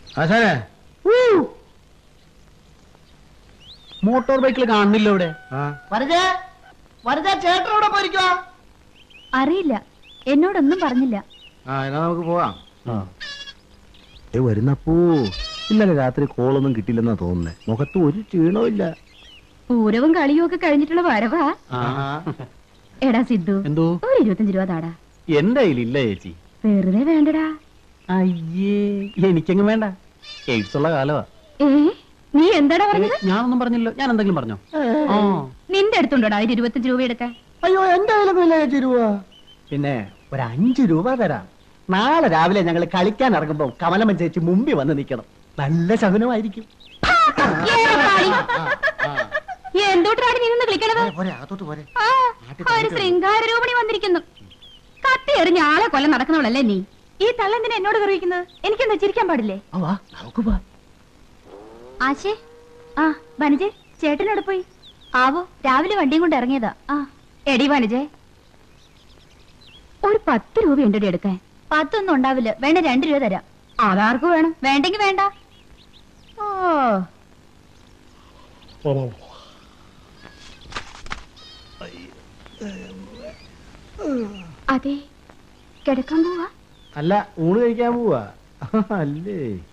ആശാനെ മോട്ടോർ ബൈക്കിൽ കാണുന്നില്ല ഇവിടെ ആ വരജേ വരജേ ചേട്ടൻ ഇവിടെ പോയിരിക്കുവാ അറിയില്ല എന്നോടൊന്നും പറഞ്ഞില്ല ആ എന്നാ നമുക്ക് പോവാം ഏ വരുന്നപ്പോ ഇന്നലെ രാത്രി കോളൊന്നും കിട്ടില്ലെന്നാ തോന്നുന്നേ മുഖത്ത് ഒരു ക്ഷീണവും ഇല്ല പൂരവും കളിയും ഒക്കെ കഴിഞ്ഞിട്ടുള്ള വരവാ ആഹാ. എടാ സിദ്ധു എന്തോ ഒരു ഇരുപത്തഞ്ച് രൂപ താടാ എന്റെ കയ്യിലില്ല ചേച്ചി വെറുതെ വേണ്ടടാ അയ്യേ എനിക്കെങ്ങും വേണ്ട എയ്ഡ്സ് ഉള്ള കാലമാ ഏ നീ എന്താടാ പറഞ്ഞത് ഞാനൊന്നും പറഞ്ഞില്ലോ ഞാൻ എന്തെങ്കിലും പറഞ്ഞോ ആ നിന്റെ അടുത്തുണ്ടോടാ ഒരു ഇരുപത്തഞ്ച് രൂപ എടുക്കാൻ അയ്യോ എന്റെ കയ്യിലൊന്നും ഇല്ല ചേച്ചി രൂപ പിന്നെ ഒരു അഞ്ചു രൂപ തരാം നാളെ രാവിലെ ഞങ്ങൾ കളിക്കാൻ ഇറങ്ങുമ്പോ കമലമ്മ ചേച്ചി മുമ്പിൽ വന്ന് നിൽക്കണം നല്ല ശകുനമായിരിക്കും എന്തോട്ടാണ് നീ നിന്ന് കളിക്കണത് പോരെ അകത്തോട്ട് പോരെ ആ, ഒരു ശൃംഗാര രൂപണി വന്നിരിക്കുന്നു കത്തി എറിഞ്ഞ ആളെ കൊല്ലം നടക്കുന്നവളല്ലേ നീ ഈ തള്ളെന്തിനാ എന്നോട് കറിയിക്കുന്നത് എനിക്കെന്താ ചിരിക്കാൻ പാടില്ലേ ആ, വാ നമുക്ക് വാ ആശേ ആ വനജെ ചേട്ടനോട് പോയി ആവോ രാവിലെ വണ്ടിയും കൊണ്ട് ഇറങ്ങിയതാ ആ എടി വനജെ ഒരു പത്ത് രൂപ ഉണ്ടടി എടുക്കാൻ പത്തൊന്നും ഉണ്ടാവില്ല വേണ്ട രണ്ട് രൂപ തരാം അതാർക്ക് വേണം വേണ്ടെങ്കി വേണ്ട ഓ അതെ കിടക്കാൻ പോവാ അല്ല ഊണ് കഴിക്കാൻ പോവാ അല്ലേ